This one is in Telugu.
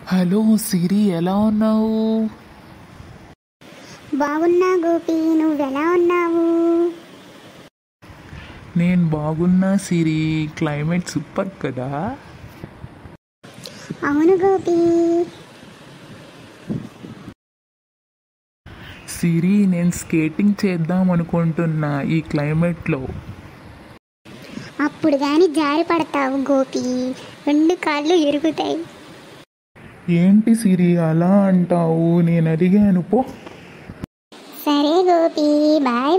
హలో సిరి ఎలా ఉన్నావు బాగున్నా గోపి నువ్వెలా ఉన్నావు నేను బాగున్నా సిరి క్లైమేట్ సూపర్ కదా అవును గోపి సిరి నేను స్కేటింగ్ చేద్దాం అనుకుంటున్నా ఈ క్లైమేట్లో అప్పుడు కానీ జారి పడతావు గోపి రెండు కాళ్ళు ఎరుగుతాయి ఏంటి సిరి అలా అంటావు నేను అడిగాను పో సరే గోపి బాయ్